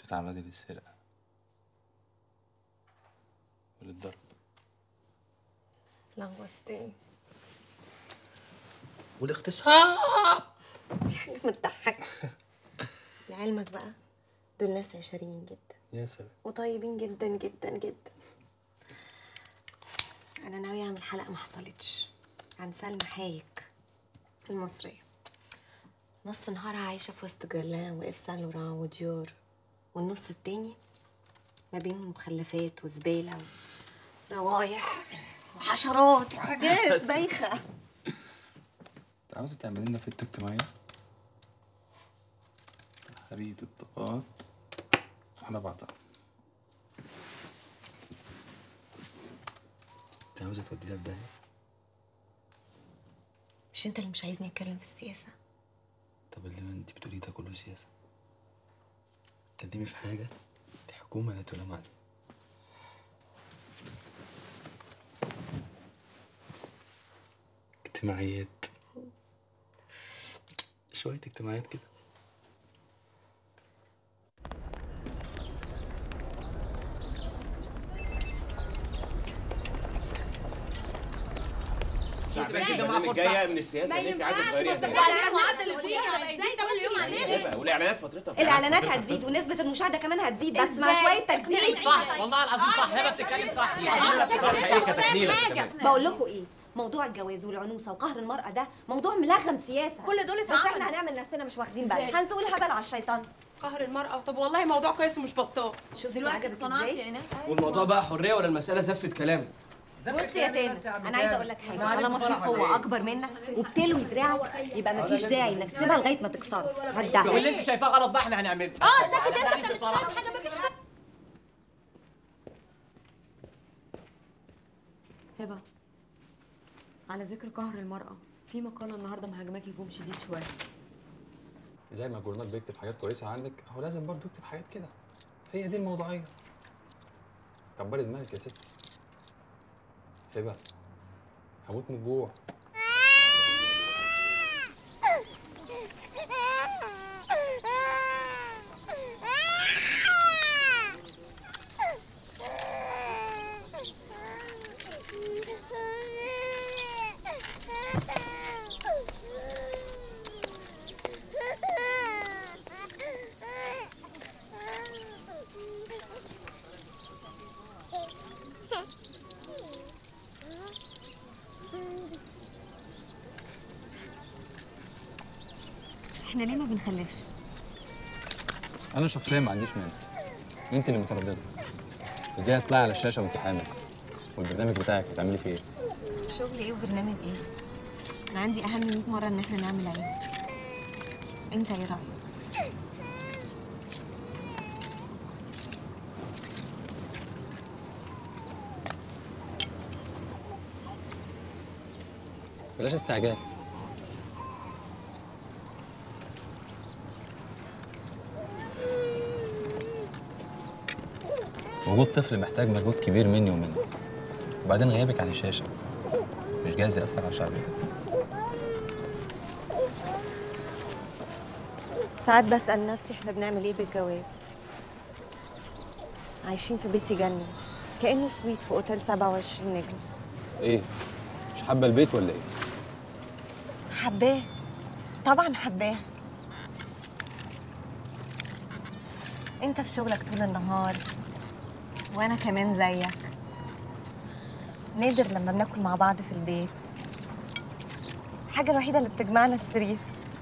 تتعرضي للسرقة وللضرب لغوصتني والاغتصاب دي حاجة متضحكش لعلمك بقى دول ناس عشريين جدا يا سلام وطيبين جدا جدا جدا انا ناوية اعمل حلقة ما حصلتش عن سلمى حايك المصرية نص نهارها عايشة في وسط جرلان وإيف سان لوران وديور والنص التاني ما بين مخلفات وزبالة وروايح وحشرات وحاجات بايخة انت عاوزة تعملي لنا فتة اجتماعية؟ خريطة الطاقات على بعضها انت عاوزة تودينا في داهية؟ مش انت اللي مش عايزني اتكلم في السياسة طب اللي انت بتقوليه ده كله سياسة اتكلمي في حاجة دي حكومة لا تلام عليها اجتماعيات شوية اجتماعيات كده جايه من السياسه اللي انت عايزه تغيريها دي. معدل المشاهده بقى يزيد كل يوم علينا والاعلانات فترتها بتاعت الاعلانات فترتها هتزيد ونسبة المشاهدة كمان هتزيد بس مع شوية تجديد صح والله العظيم صح هبه بتتكلم صح صح ايه كتكنيله كمان بقول لكم ايه موضوع الجواز والعنوسه وقهر المراه ده موضوع ملغم سياسه كل دول بس احنا اتعملوا هنعمل نفسنا مش واخدين إزاي؟ بالنا هنسوق الهبل على الشيطان قهر المرأة طب والله موضوع كويس ومش بطال شوفي دلوقتي عجبك اقتنعتي ازاي يا ناس والموضوع بقى حريه ولا المساله زفت كلام بص يا تامر انا عايزه اقول لك حاجه طالما في قوه اكبر منك وبتلوي دراعك يبقى مفيش داعي انك تسيبها لغايه ما تكسرها هتدعي واللي انت شايفاه غلط بقى احنا هنعمله اه ساكت انت انت مش فاهم حاجه مفيش فاهم هبة على ذكر قهر المرأة في مقالة النهاردة مهاجماكي هجوم شديد شوية زي ما الجورنال بيكتب حاجات كويسة عنك هو لازم برضه يكتب حاجات كده هي دي الموضوعية كبري دماغك يا ستي هبة هموت من الجوع احنا ليه ما بنخلفش أنا شخصيا ما عنديش مانع أنت اللي مترددة إزاي هتطلعي على الشاشة وأنت حامل والبرنامج بتاعك هتعملي فيه إيه؟ شغل ايه وبرنامج ايه انا عندي اهم 100 مره ان احنا نعمل عيد انت ايه رايك بلاش استعجال وجود طفل محتاج مجهود كبير مني ومنك وبعدين غيابك عن الشاشة مش جايز يأثر على شعبيتك ساعات بسال نفسي احنا بنعمل ايه بالجواز عايشين في بيت يجنن كانه سويت في اوتيل 27 نجم إيه؟ مش حابة البيت ولا إيه؟ حباه طبعا حباه انت في شغلك طول النهار وانا كمان زيك نادر لما بناكل مع بعض في البيت الحاجة الوحيدة اللي بتجمعنا السرير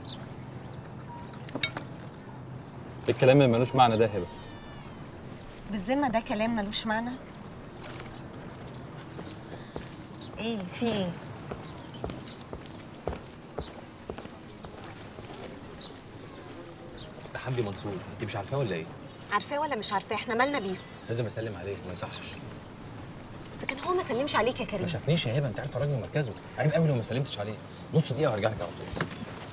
الكلام اللي ملوش معنى ده هبة بالذمة ده كلام ملوش معنى ايه في ايه ده حمدي منصور انت مش عارفاه ولا ايه عارفاه ولا مش عارفاه احنا مالنا بيه لازم اسلم عليه ما يصحش اذا كان هو ما سلمش عليك يا كريم ما شافنيش يا هبه انت عارفه راجل مركزه عيب قوي لو ما سلمتش عليه نص دقيقه وهرجع لك على طول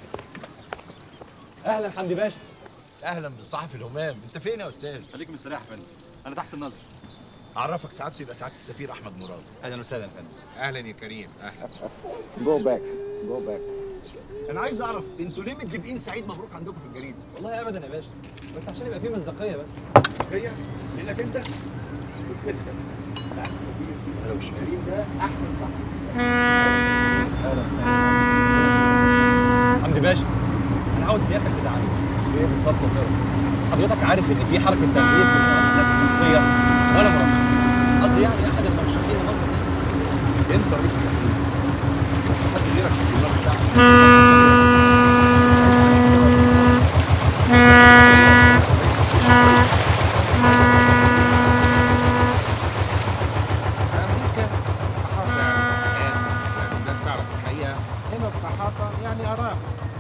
أهلا حمدي باشا اهلا بالصحفي الهمام انت فين يا استاذ خليك مستريح يا فندم أنا تحت النظر اعرفك سعادته يبقى سعاده السفير احمد مراد أهلا وسهلا يا فندم اهلا يا كريم اهلا جو باك جو باك انا عايز اعرف انتوا ليه متدبقين سعيد مبروك عندكم في الجريده والله أبدا يا باشا بس عشان يبقى فيه مصداقية بس صحيه منك انت وكده سعاده السفير اهلا وسهلا كريم ده احسن صاحب حمدي باشا انا عاوز سيادتك تدعمني ايه بالظبط كده حضرتك عارف ان في حركه تغيير في المؤسسات الصحفيه وانا مرشح قصدي يعني احد المرشحين لمنصب رئيس التحرير انت رئيس التحرير حد غيرك في الدماغ بتاعك أمريكا الصحافة يعني حياة يعني الناس تعرف الحقيقة هنا الصحافة يعني آراء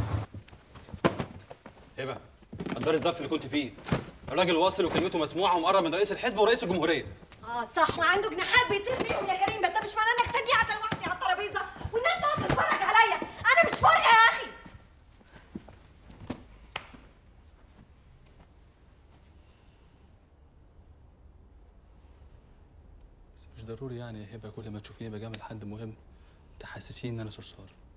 هبه قدر الظرف اللي كنت فيه الراجل واصل وكلمته مسموعه ومقرب من رئيس الحزب ورئيس الجمهوريه اه صح وعنده جناحات بيطير بيهم يا كريم بس ده مش معناه انك سيبني قاعده لوحدي على الترابيزه والناس تقعد تتفرج عليا انا مش فارقه يا اخي بس مش ضروري يعني يا هبه كل ما تشوفيني بجامل حد مهم تحسسيني ان انا صرصار